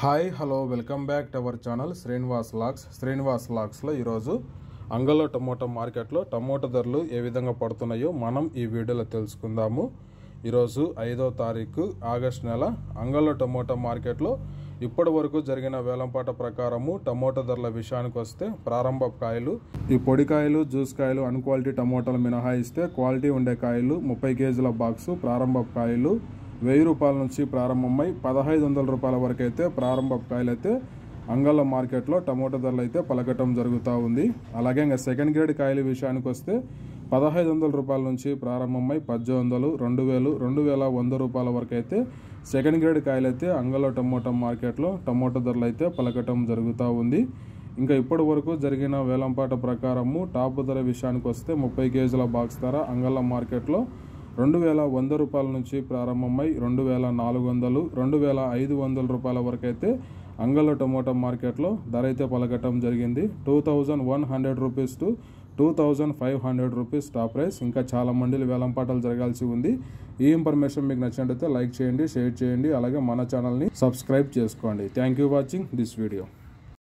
hi hello welcome back to our channel Srinivas లాక్స్ శ్రీనివాస్ లాక్స్లో ఈరోజు అంగల్లో టమోటా మార్కెట్లో టమోటా ధరలు ఏ విధంగా పడుతున్నాయో మనం ఈ వీడియోలో తెలుసుకుందాము ఈరోజు ఐదో తారీఖు ఆగస్ట్ నెల అంగల్లో టమోటా మార్కెట్లో ఇప్పటి వరకు జరిగిన వేలంపాట ప్రకారము టమోటా ధరల విషయానికి వస్తే ప్రారంభ కాయలు ఈ పొడి కాయలు జ్యూస్ కాయలు అన్ క్వాలిటీ టమోటాలు మినహాయిస్తే క్వాలిటీ ఉండే కాయలు ముప్పై కేజీల బాక్సు ప్రారంభ కాయలు వెయ్యి రూపాయల నుంచి ప్రారంభమై పదహైదు వందల రూపాయల వరకు అయితే ప్రారంభ కాయలు అయితే అంగళ్ళ మార్కెట్లో టమోటా ధరలు అయితే పలకటం జరుగుతూ ఉంది అలాగే ఇంకా సెకండ్ గ్రేడ్ కాయల విషయానికి వస్తే పదహైదు వందల రూపాయల నుంచి ప్రారంభమై పద్దెనిమిది వందలు రెండు వేలు రెండు వేల వంద రూపాయల వరకు అయితే సెకండ్ గ్రేడ్ కాయలు అయితే అంగళ్ళ టమోటా మార్కెట్లో టమోటా ధరలు అయితే పలకటం జరుగుతూ ఉంది ఇంకా ఇప్పటి వరకు జరిగిన వేలంపాట ప్రకారము టాప్ ధర విషయానికి వస్తే ముప్పై కేజీల బాక్స్ ధర అంగళ్ళ మార్కెట్లో రెండు వేల వంద రూపాయల నుంచి ప్రారంభమై రెండు వేల నాలుగు వందలు రెండు వేల ఐదు వందల రూపాయల వరకు అయితే అంగళ్ళ టమోటా మార్కెట్లో ధర అయితే పలకటం జరిగింది two thousand one hundred rupees to two thousand five hundred rupees top price ఇంకా చాలా మండీలు వేలంపాటలు జరగాల్సి ఉంది ఈ ఇన్ఫర్మేషన్ మీకు నచ్చినట్లయితే లైక్ చేయండి షేర్ చేయండి అలాగే మన ఛానల్ని సబ్స్క్రైబ్ చేసుకోండి thank you watching this video